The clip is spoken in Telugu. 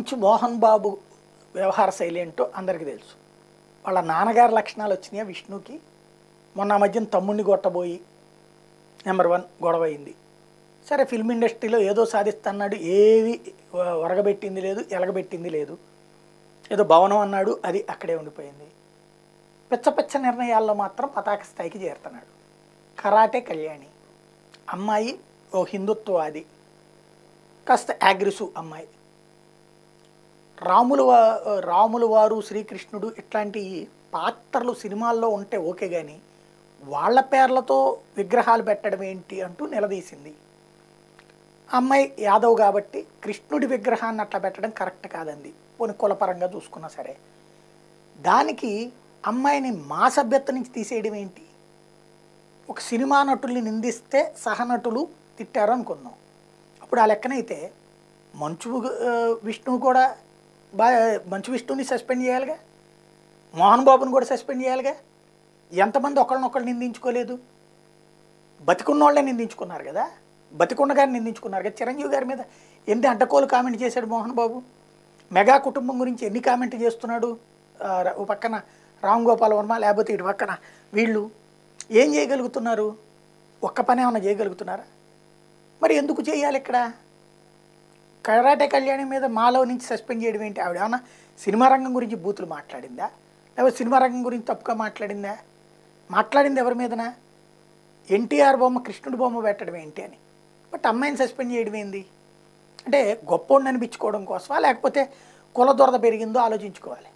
నుంచి మోహన్ బాబు వ్యవహార శైలి ఏంటో అందరికీ తెలుసు వాళ్ళ నాన్నగారి లక్షణాలు వచ్చినాయి విష్ణుకి మొన్న ఆ మధ్యన తమ్ముడిని కొట్టబోయి నెంబర్ వన్ గొడవ అయింది సరే ఫిల్మ్ ఇండస్ట్రీలో ఏదో సాధిస్తున్నాడు ఏవి వ- ఒరగబెట్టింది లేదు ఎలగబెట్టింది లేదు ఏదో భవనం అన్నాడు అది అక్కడే ఉండిపోయింది పిచ్చ పిచ్చ నిర్ణయాల్లో మాత్రం పతాక స్థాయికి చేరుతున్నాడు కరాటే కళ్యాణి అమ్మాయి ఓ హిందుత్వవాది కాస్త యాగ్రిసు అమ్మాయి రాములు వా- రాములు వారు శ్రీకృష్ణుడు ఇట్లాంటి పాత్రలు సినిమాల్లో ఉంటే ఓకే కానీ వాళ్ళ పేర్లతో విగ్రహాలు పెట్టడం ఏంటి అంటూ నిలదీసింది అమ్మాయి యాదవ్ కాబట్టి కృష్ణుడి విగ్రహాన్ని అట్లా పెట్టడం కరెక్ట్ కాదండి పోనీ కులపరంగా చూసుకున్నా సరే దానికి అమ్మాయిని మా సభ్యత్వం నుంచి తీసేయడం ఏంటి ఒక సినిమా నటుల్ని నిందిస్తే సహనటులు తిట్టారు అనుకుందాం అప్పుడు ఆ లెక్కనైతే మంచు ఆ, విష్ణువు కూడా బా మంచు విష్ణువుని సస్పెండ్ చేయాలిగా మోహన్ బాబుని కూడా సస్పెండ్ చేయాలిగా ఎంతమంది ఒకళ్ళనొకళ్ళు నిందించుకోలేదు బతికున్న వాళ్ళే నిందించుకున్నారు కదా బతికున్న గారిని నిందించుకున్నారు కదా చిరంజీవి గారి మీద ఎన్ని అడ్డకోలు కామెంట్ చేశాడు మోహన్ బాబు మెగా కుటుంబం గురించి ఎన్ని కామెంట్ చేస్తున్నాడు ఆ, ర- ఓ పక్కన రామ్ గోపాల్ వర్మ లేకపోతే ఇటు పక్కన వీళ్ళు ఏం చేయగలుగుతున్నారు ఒక్క పని ఏమైనా చేయగలుగుతున్నారా మరి ఎందుకు చేయాలి ఇక్కడ కరాటే కళ్యాణి మీద మాలో నుంచి సస్పెండ్ చేయడం ఏంటి ఆవిడ ఏమన్నా సినిమా రంగం గురించి బూతులు మాట్లాడిందా లేకపోతే సినిమా రంగం గురించి తప్పుగా మాట్లాడిందా మాట్లాడింది ఎవరి మీదనా ఎన్టీఆర్ బొమ్మ కృష్ణుడి బొమ్మ పెట్టడం ఏంటి అని బట్ అమ్మాయిని సస్పెండ్ చేయడం ఏంది అంటే గొప్పోడిని అనిపించుకోవడం కోసమా లేకపోతే కుల దొరద పెరిగిందో ఆలోచించుకోవాలి